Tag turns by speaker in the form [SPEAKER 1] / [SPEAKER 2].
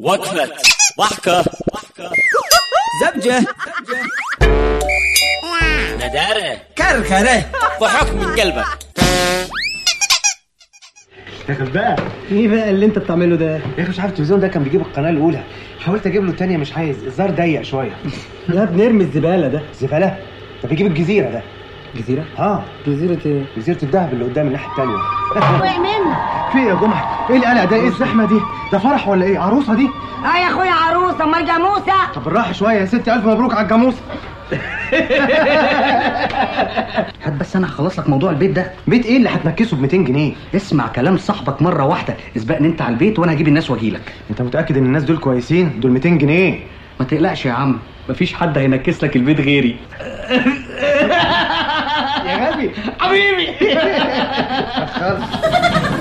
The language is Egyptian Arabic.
[SPEAKER 1] وقفة ضحكة
[SPEAKER 2] زبجة
[SPEAKER 1] ندارة
[SPEAKER 2] كركرة
[SPEAKER 1] ضحك من قلبك
[SPEAKER 3] يا بقى
[SPEAKER 4] ايه بقى اللي انت بتعمله ده
[SPEAKER 3] يا اخي مش عارف التلفزيون ده كان بيجيب القناه الاولى حاولت اجيب له الثانيه مش عايز الزار ضيق شويه
[SPEAKER 4] لا بنرمي الزباله ده
[SPEAKER 3] زباله ده بيجيب الجزيره ده
[SPEAKER 4] جزيره
[SPEAKER 3] اه
[SPEAKER 4] جزيره ايه
[SPEAKER 3] جزيره الذهب اللي قدام الناحيه الثانيه
[SPEAKER 5] وقع منه
[SPEAKER 3] في ايه يا جمعه ايه القلق ده ايه الزحمه دي ده فرح ولا ايه عروسه دي
[SPEAKER 5] اه يا اخويا عروسه امال جاموسه
[SPEAKER 3] طب بالراحه شويه يا ستي الف مبروك على الجاموسه
[SPEAKER 6] هات بس انا هخلص لك موضوع البيت ده
[SPEAKER 3] بيت ايه اللي هتنكسه ب 200 جنيه
[SPEAKER 6] اسمع كلام صاحبك مره واحده اسبقني انت على البيت وانا هجيب الناس واجيلك
[SPEAKER 3] انت متاكد ان الناس دول كويسين دول 200 جنيه
[SPEAKER 6] ما تقلقش يا عم مفيش حد هينكس لك البيت غيري
[SPEAKER 3] يا غبي
[SPEAKER 6] حبيبي
[SPEAKER 3] خلاص